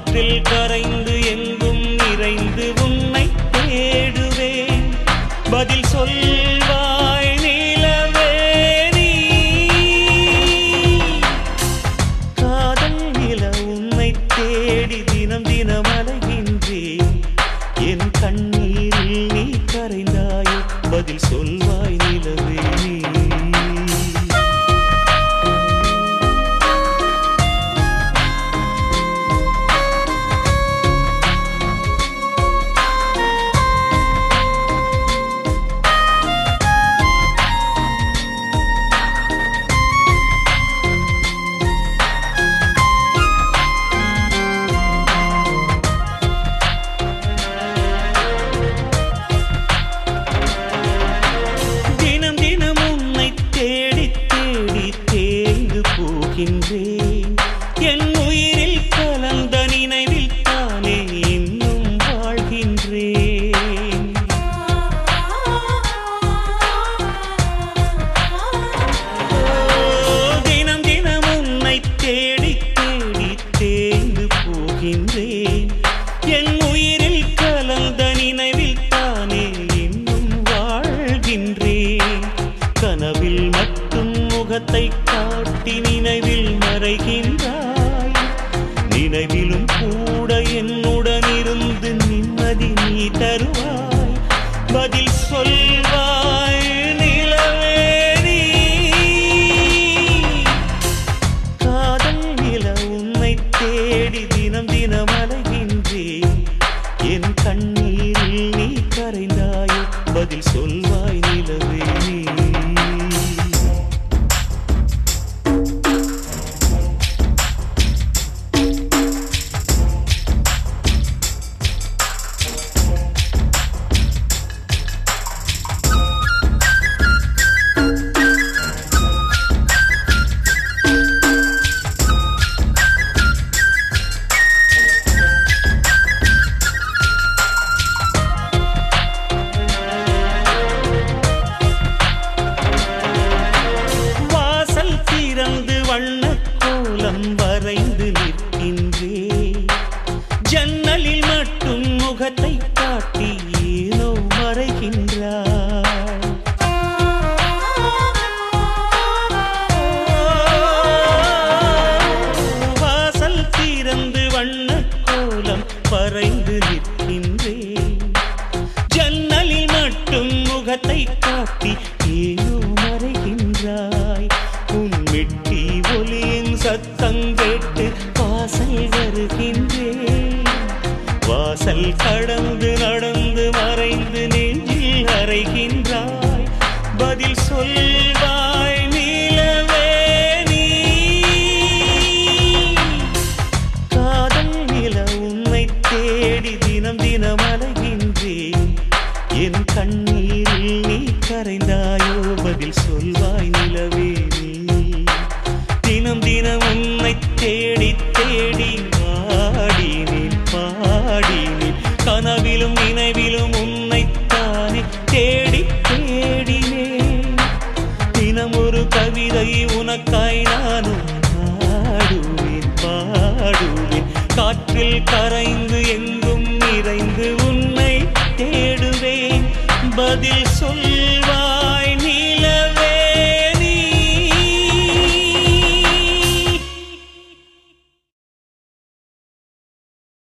காற்றில் கரைந்து எங்கும் நிறைந்து உன்னை தேடுவேன் பதில் சொல்வாய் நிலவே நீ காதல் நில உன்னை தேடி தினம் தினம் அலைகின்றேன் என் கண்ணீரில் நீ கரைந்தாயோ பதில் சொல்வாய் நிலவே நீ தினம் தினம் உன்னை தேடி தேடி தேய்ந்து போகின்றேன் என் உயிரில் கலந்த நினைவில் தானே இன்னும் வாழ்கின்றேன் தினம் தினம் உன்னை தேடி தேடி தேய்ந்து போகின்றேன் என் உயிரில் கலந்த நினைவில் தானே இன்னும் வாழ்கின்றேன் கனவில் மட்டும் முகத்தை காட்டி நினைவில் மறைகின்றாய் நினைவிலும் கூட என்னுடன் இருந்து நிம்மதி நீ தருவாய் பதில் சொல்வாய் நிலவே நீ காதல் நில உன்னை தேடி தினம் தினம் அலைகின்றேன் என் கண்ணீரில் நீ கரைந்தாயோ பதில் சொல்வாய் நிலவே நீ வாசல் திறந்து வண்ணக் கோலம் வரைந்து நிற்கின்றேன் ஜன்னலில் மட்டும் முகத்தை காட்டி ஏனோ மறைகின்றாய் வாசல் திறந்து வண்ணக் கோலம் வரைந்து நிற்கின்றேன் ஜன்னலில் மட்டும் முகத்தை காட்டி ஏனோ மறைகின்றாய் உன் மெட்டி ஒலியின் சத்தம் கேட்டு வாசல் வருகின்றேன் வாசல் கடந்து நடந்து மறைந்து நெஞ்சில் அறைகின்றாய் பதில் சொல்வாய் நீலவே நீ காதல் நில உன்னை தேடி தினம் தினம் அலைகின்றேன் என் கண்ணீரில் நீ கரைந்தாயோ பதில் சொல்வாய் நிலவே நீ தினம் தினம் உன்னை தேடி தேடி பாடினேன் பாடினேன் கனவிலும் நினைவிலும் உன்னைத்தானே தேடி தேடினேன் தினம் ஒரு கவிதை உனக்காய் நானும் பாடுவேன் பாடுவேன் காற்றில் கரைந்து எங்கும் நிறைந்து உன்னை தேடுவேன் பதில் சொல்